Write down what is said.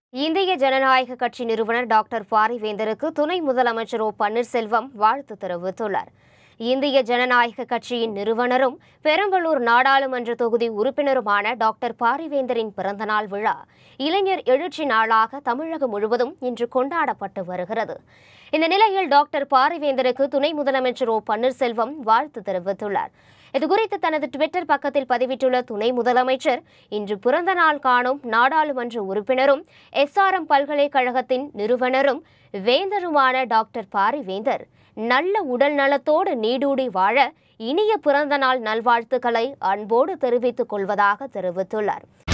இந்திய ஜனநாயக கட்சி நிறுவனர் டாக்டர் பாரிவேந்தருக்கு துணை முதலமைச்சர் ஓ பன்னீர்செல்வம் வாழ்த்து தெரிவித்துள்ளார் இந்திய ஜனநாயக கட்சியின் நிறுவனரும் பெரம்பலூர் நாடாளுமன்ற தொகுதி உறுப்பினருமான டாக்டர் பாரிவேந்தரின் பிறந்தநாள் விழா இளைஞர் எழுச்சி நாளாக தமிழகம் முழுவதும் இன்று கொண்டாடப்பட்டு வருகிறது இந்த நிலையில் டாக்டர் பாரிவேந்தருக்கு துணை முதலமைச்சர் ஓ பன்னீர்செல்வம் வாழ்த்து தெரிவித்துள்ளார் இதுகுறித்து தனது ட்விட்டர் பக்கத்தில் பதிவிட்டுள்ள துணை முதலமைச்சர் இன்று பிறந்த நாள் காணும் நாடாளுமன்ற உறுப்பினரும் எஸ்ஆர்எம் பல்கலைக்கழகத்தின் நிறுவனரும் வேந்தருமான டாக்டர் பாரிவேந்தர் நல்ல உடல் நலத்தோடு நீடூடி வாழ இனிய பிறந்த நாள் நல்வாழ்த்துக்களை அன்போடு தெரிவித்துக் கொள்வதாக தெரிவித்துள்ளார்